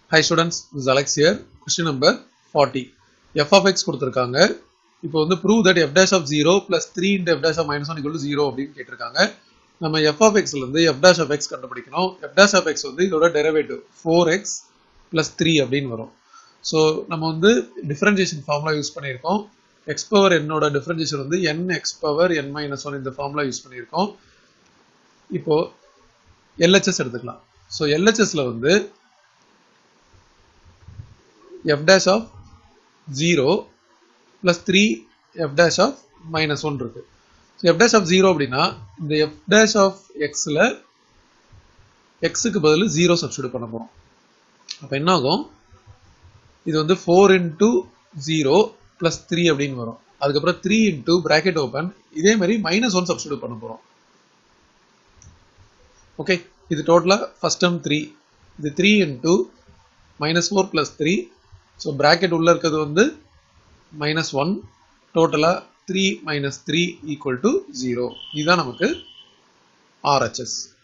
high students is Alex year question number forty f of x கொடுத்துருக்காங்க இப்போ வந்து prove that f dash of zero plus three into f dash of minus one equal zero அப்படின்னு கேட்டிருக்காங்க நம்ம f of எக்ஸ்ல இருந்து f dash of x கண்டுபிடிக்கணும் f dash of x வந்து இதோட derivative four x plus three அப்படின்னு வரும் ஸோ நம்ம வந்து டிஃபரன்சியேஷன் ஃபார்முலா யூஸ் பண்ணியிருக்கோம் எக்ஸ் பவர் என்னோட டிஃபரன்சியேஷன் வந்து n x power n minus one இந்த ஃபார்முலா யூஸ் பண்ணியிருக்கோம் இப்போ எல்ஹெச்எஸ் எடுத்துக்கலாம் ஸோ எல்ஹெச்எஸ்ல வந்து f dash of zero plus three f dash of minus one இருக்கு so f dash of zero அப்படின்னா இந்த எஃப் டேஷ் ஆஃப் எக்ஸில் எக்ஸுக்கு பதில் ஜீரோ சப்ஸ்டியூட் பண்ண போகிறோம் அப்போ என்ன ஆகும் இது வந்து four into zero plus three அப்படின்னு வரும் அதுக்கப்புறம் த்ரீ இன்டூ ப்ராக்கெட் ஓப்பன் இதே மாதிரி மைனஸ் ஒன் சப்ஸ்டியூட் பண்ண போகிறோம் ஓகே இது டோட்டலாக ஃபஸ்ட் டேர்ம் த்ரீ இது three into minus four plus three so bracket உள்ளே இருக்கிறது வந்து மைனஸ் ஒன் டோட்டலாக three minus three equal to zero இதுதான் நமக்கு ஆர்ஹெச்எஸ்